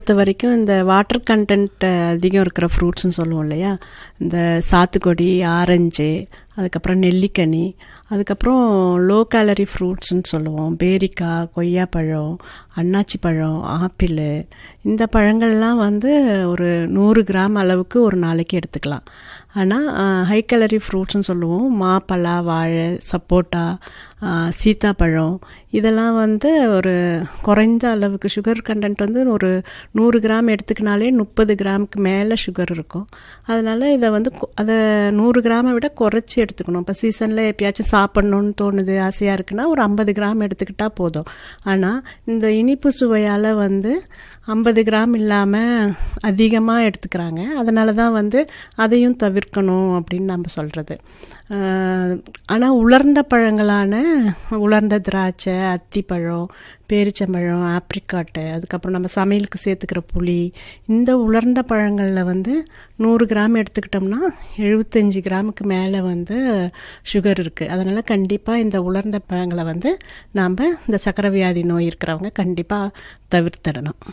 பொறுத்த வரைக்கும் இந்த வாட்டர் கண்டென்ட் அதிகம் இருக்கிற ஃப்ரூட்ஸ்னு சொல்லுவோம் இல்லையா இந்த சாத்துக்கொடி ஆரஞ்சு அதுக்கப்புறம் நெல்லிக்கனி அதுக்கப்புறம் லோ கேலரி ஃப்ரூட்ஸ்னு சொல்லுவோம் பேரிக்காய் கொய்யாப்பழம் அன்னாச்சி பழம் ஆப்பிள் இந்த பழங்கள்லாம் வந்து ஒரு நூறு கிராம் அளவுக்கு ஒரு நாளைக்கு எடுத்துக்கலாம் ஆனால் ஹை கேலரி ஃப்ரூட்ஸ்னு சொல்லுவோம் மாப்பழா வாழை சப்போட்டா சீத்தாப்பழம் இதெல்லாம் வந்து ஒரு குறைந்த அளவுக்கு சுகர் கண்டென்ட் வந்து ஒரு நூறு கிராம் எடுத்துக்கினாலே முப்பது கிராமுக்கு மேலே சுகர் இருக்கும் அதனால் இதை வந்து அதை நூறு கிராமை விட குறைச்சி எடுத்துக்கணும் இப்போ சீசனில் எப்பயாச்சும் சாப்பிட்ணுன்னு தோணுது ஆசையாக இருக்குன்னா ஒரு ஐம்பது கிராம் எடுத்துக்கிட்டால் போதும் ஆனால் இந்த இனிப்பு சுவையால் வந்து ஐம்பது கிராம் இல்லாமல் அதிகமாக எடுத்துக்கிறாங்க அதனால தான் வந்து அதையும் தவிர்க்கணும் அப்படின்னு நம்ம சொல்கிறது ஆனால் உலர்ந்த பழங்களான உலர்ந்த திராட்சை அத்திப்பழம் பேரிச்சம்பழம் ஆப்ரிக்காட்டு அதுக்கப்புறம் நம்ம சமையலுக்கு சேர்த்துக்கிற புளி இந்த உலர்ந்த பழங்களில் வந்து நூறு கிராம் எடுத்துக்கிட்டோம்னா எழுபத்தஞ்சி கிராமுக்கு மேலே வந்து சுகர் இருக்குது அதனால் கண்டிப்பாக இந்த உலர்ந்த பழங்களை வந்து நாம் இந்த சக்கரை வியாதி நோய் இருக்கிறவங்க கண்டிப்பாக தவிர்த்திடணும்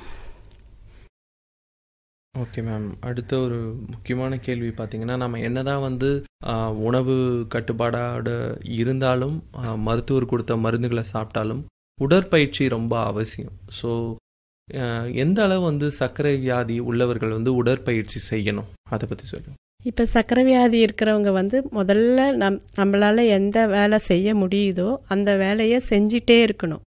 ஓகே மேம் அடுத்த ஒரு முக்கியமான கேள்வி பார்த்தீங்கன்னா நம்ம என்னதான் வந்து உணவு கட்டுப்பாடோட இருந்தாலும் மருத்துவர் கொடுத்த மருந்துகளை சாப்பிட்டாலும் உடற்பயிற்சி ரொம்ப அவசியம் ஸோ எந்த அளவு வந்து சர்க்கரை வியாதி உள்ளவர்கள் வந்து உடற்பயிற்சி செய்யணும் அதை பற்றி சொல்லுங்கள் இப்போ சர்க்கரை வியாதி இருக்கிறவங்க வந்து முதல்ல நம் நம்மளால் எந்த வேலை செய்ய முடியுதோ அந்த வேலையை செஞ்சிட்டே இருக்கணும்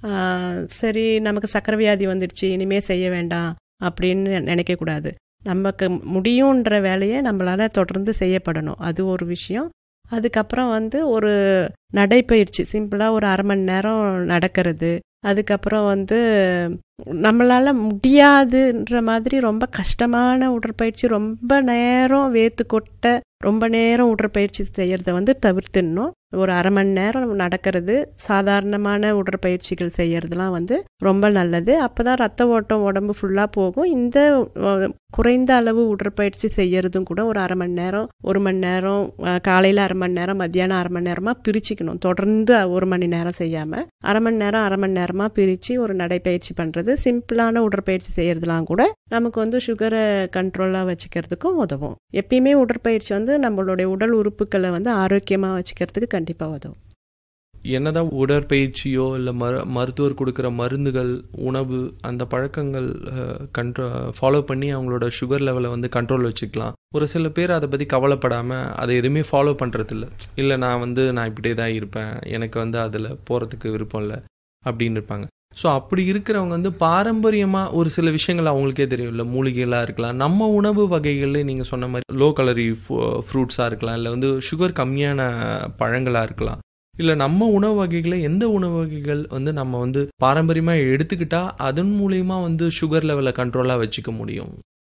சரி நமக்கு சர்க்கரை வியாதி வந்துடுச்சு இனிமேல் செய்ய வேண்டாம் அப்படின்னு நினைக்கக்கூடாது நமக்கு முடியுன்ற வேலையை நம்மளால் தொடர்ந்து செய்யப்படணும் அது ஒரு விஷயம் அதுக்கப்புறம் வந்து ஒரு நடைப்பயிற்சி சிம்பிளாக ஒரு அரை மணி நேரம் நடக்கிறது அதுக்கப்புறம் வந்து நம்மளால் முடியாதுன்ற மாதிரி ரொம்ப கஷ்டமான உடற்பயிற்சி ரொம்ப நேரம் வேத்து கொட்ட ரொம்ப நேரம் உடற்பயிற்சி செய்கிறத வந்து தவிர்த்துடணும் ஒரு அரை மணி நேரம் நடக்கிறது சாதாரணமான உடற்பயிற்சிகள் செய்கிறதுலாம் வந்து ரொம்ப நல்லது அப்போ தான் ரத்த ஓட்டம் உடம்பு ஃபுல்லாக போகும் இந்த குறைந்த அளவு உடற்பயிற்சி செய்கிறதும் கூட ஒரு அரை மணி நேரம் ஒரு மணி நேரம் காலையில் அரை மணி நேரம் மத்தியானம் அரை மணி நேரமாக பிரிச்சுக்கணும் தொடர்ந்து ஒரு மணி நேரம் செய்யாமல் அரை மணி நேரம் அரை மணி நேரமாக பிரித்து ஒரு நடைப்பயிற்சி பண்ணுறது சிம்பிளான உடற்பயிற்சி செய்கிறதுலாம் கூட நமக்கு வந்து சுகரை கண்ட்ரோலாக வச்சுக்கிறதுக்கும் உதவும் எப்பயுமே உடற்பயிற்சி வந்து நம்மளுடைய உடல் உறுப்புகளை வந்து ஆரோக்கியமாக வச்சுக்கிறதுக்கு கண்டிப்பாக உதவும் என்னதான் உடற்பயிற்சியோ இல்லை மரு மருத்துவர் கொடுக்குற மருந்துகள் உணவு அந்த பழக்கங்கள் கண்ட்ரோ ஃபாலோ பண்ணி அவங்களோட சுகர் லெவலை வந்து கண்ட்ரோல் வச்சுக்கலாம் ஒரு சில பேர் அதை பற்றி கவலைப்படாமல் அதை எதுவுமே ஃபாலோ பண்ணுறதில்ல இல்லை நான் வந்து நான் இப்படியே தான் இருப்பேன் எனக்கு வந்து அதில் போகிறதுக்கு விருப்பம் இல்லை அப்படின்னு இருப்பாங்க ஸோ அப்படி இருக்கிறவங்க வந்து பாரம்பரியமாக ஒரு சில விஷயங்கள் அவங்களுக்கே தெரியும் இல்லை மூலிகைகளாக இருக்கலாம் நம்ம உணவு வகைகளில் நீங்கள் சொன்ன மாதிரி லோ கலரி ஃப்ரூட்ஸாக இருக்கலாம் இல்லை வந்து சுகர் கம்மியான பழங்களாக இருக்கலாம் இல்லை நம்ம உணவு வகைகளை எந்த உணவு வகைகள் வந்து நம்ம வந்து பாரம்பரியமாக எடுத்துக்கிட்டா அதன் மூலயமா வந்து சுகர் லெவலை கண்ட்ரோலாக வச்சுக்க முடியும்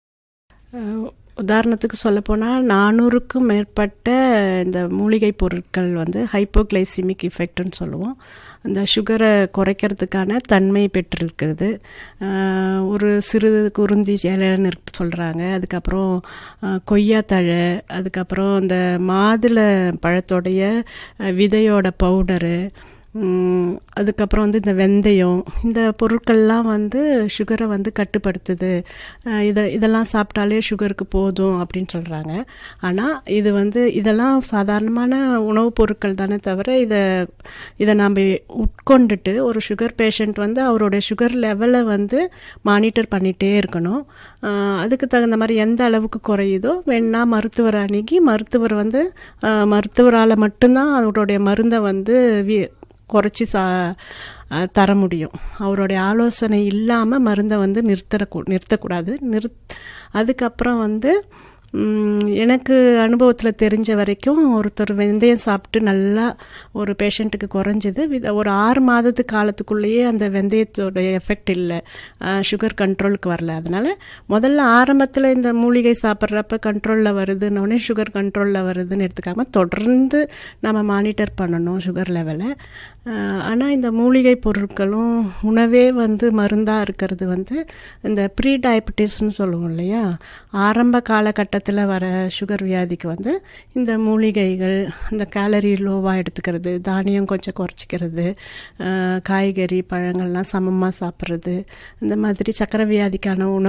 உதாரணத்துக்கு சொல்லப்போனால் நானூறுக்கும் மேற்பட்ட இந்த மூலிகை பொருட்கள் வந்து ஹைப்போகிளைசிமிக் இஃபெக்ட்னு சொல்லுவோம் அந்த சுகரை குறைக்கிறதுக்கான தன்மை பெற்றிருக்கிறது ஒரு சிறு குருந்தி இலைன்னு சொல்கிறாங்க அதுக்கப்புறம் கொய்யாத்தழை அதுக்கப்புறம் இந்த மாதுளை பழத்தோடைய விதையோட பவுடரு அதுக்கப்புறம் வந்து இந்த வெந்தயம் இந்த பொருட்கள்லாம் வந்து சுகரை வந்து கட்டுப்படுத்துது இதை இதெல்லாம் சாப்பிட்டாலே சுகருக்கு போதும் அப்படின்னு சொல்கிறாங்க ஆனால் இது வந்து இதெல்லாம் சாதாரணமான உணவுப் பொருட்கள் தானே தவிர இதை இதை நாம் உட்கொண்டுட்டு ஒரு சுகர் பேஷண்ட் வந்து அவருடைய சுகர் லெவலை வந்து மானிட்டர் பண்ணிகிட்டே இருக்கணும் அதுக்கு தகுந்த மாதிரி எந்த அளவுக்கு குறையுதோ வேணா மருத்துவர் அணுகி மருத்துவர் வந்து மருத்துவரால் மட்டும்தான் அவருடைய மருந்தை வந்து குறைச்சி சா தர முடியும் அவருடைய ஆலோசனை இல்லாமல் மருந்தை வந்து நிறுத்தக்கூ நிறுத்தக்கூடாது நிறுத் அதுக்கப்புறம் வந்து எனக்கு அனுபவத்தில் தெரிஞ்ச வரைக்கும் ஒருத்தர் வெந்தயம் சாப்பிட்டு நல்லா ஒரு பேஷண்ட்டுக்கு குறைஞ்சது ஒரு ஆறு மாதத்து காலத்துக்குள்ளேயே அந்த வெந்தயத்தோடைய எஃபெக்ட் இல்லை சுகர் கண்ட்ரோலுக்கு வரல அதனால் முதல்ல ஆரம்பத்தில் இந்த மூலிகை சாப்பிட்றப்ப கண்ட்ரோலில் வருதுன்னொடனே சுகர் கண்ட்ரோலில் வருதுன்னு எடுத்துக்காமல் தொடர்ந்து நம்ம மானிட்டர் பண்ணணும் சுகர் லெவலை ஆனால் இந்த மூலிகை பொருட்களும் உணவே வந்து மருந்தாக இருக்கிறது வந்து இந்த ப்ரீ டயபிட்டிஸ்னு சொல்லுவோம் இல்லையா ஆரம்ப காலகட்டத்தில் கட்டத்தில் வர சுகர் வியாதிக்கு வந்து இந்த மூலிகைகள் இந்த கேலரி லோவாக எடுத்துக்கிறது தானியம் கொஞ்சம் குறைச்சிக்கிறது காய்கறி பழங்கள்லாம் சமமாக சாப்பிட்றது இந்த மாதிரி சக்கரை வியாதிக்கான உணவு